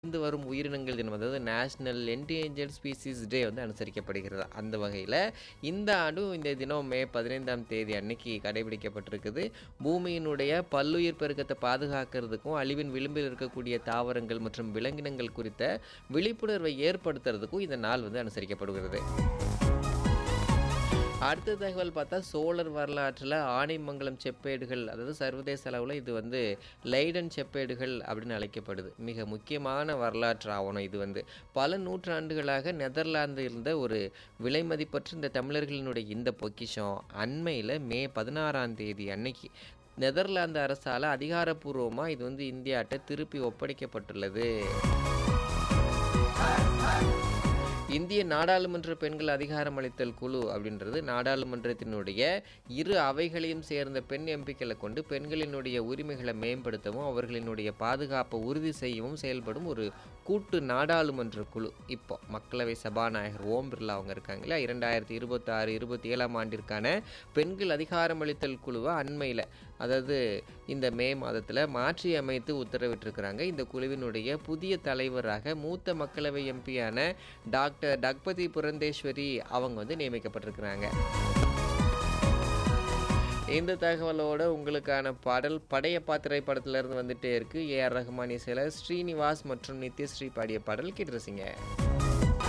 இருந்து வரும் உயிரினங்கள் தினம் அதாவது நேஷனல் என்டேஞ்சர்ட் ஸ்பீசிஸ் டே வந்து அனுசரிக்கப்படுகிறது அந்த வகையில் இந்த ஆண்டும் இந்த தினம் மே பதினைந்தாம் தேதி அன்னைக்கு கடைபிடிக்கப்பட்டிருக்குது பூமியினுடைய பல்லுயிர் பெருக்கத்தை பாதுகாக்கிறதுக்கும் அழிவின் விளிம்பில் இருக்கக்கூடிய தாவரங்கள் மற்றும் விலங்கினங்கள் குறித்த விழிப்புணர்வை ஏற்படுத்துறதுக்கும் இந்த நாள் வந்து அனுசரிக்கப்படுகிறது அடுத்த தகவல் பார்த்தா சோழர் வரலாற்றில் ஆனைமங்கலம் செப்பேடுகள் அதாவது சர்வதேச அளவில் இது வந்து லைடன் செப்பேடுகள் அப்படின்னு அழைக்கப்படுது மிக முக்கியமான வரலாற்று ஆவணம் இது வந்து பல நூற்றாண்டுகளாக நெதர்லாந்து இருந்த ஒரு விலை மதிப்பற்ற இந்த தமிழர்களினுடைய இந்த பொக்கிஷம் அண்மையில் மே பதினாறாம் தேதி அன்னைக்கு நெதர்லாந்து அரசால் அதிகாரப்பூர்வமாக இது வந்து இந்தியாட்ட திருப்பி ஒப்படைக்கப்பட்டுள்ளது இந்திய நாடாளுமன்ற பெண்கள் அதிகாரம் அளித்தல் குழு அப்படின்றது நாடாளுமன்றத்தினுடைய இரு அவைகளையும் சேர்ந்த பெண் எம்பிக்களை கொண்டு பெண்களினுடைய உரிமைகளை மேம்படுத்தவும் அவர்களினுடைய பாதுகாப்பை உறுதி செய்யவும் செயல்படும் ஒரு கூட்டு நாடாளுமன்ற குழு இப்போ மக்களவை சபாநாயகர் ஓம் பிர்லா அவங்க இருக்காங்களா இரண்டாயிரத்தி இருபத்தாறு இருபத்தி ஏழாம் ஆண்டிற்கான பெண்கள் அதிகாரம் அளித்தல் குழுவை அண்மையில் அதாவது இந்த மே மாதத்தில் மாற்றி அமைத்து உத்தரவிட்டிருக்கிறாங்க இந்த குழுவினுடைய புதிய தலைவராக மூத்த மக்களவை எம்பியான டாக்டர் டக்பதி புரந்தேஸ்வரி அவங்க வந்து நியமிக்கப்பட்டிருக்கிறாங்க இந்த தகவலோட உங்களுக்கான பாடல் படையப்பா திரைப்படத்திலிருந்து வந்துட்டே இருக்கு ஏ ஆர் ரஹ்மான் இசையில் ஸ்ரீனிவாஸ் மற்றும் நித்யஸ்ரீ பாடிய பாடல் கேட்டுருசிங்க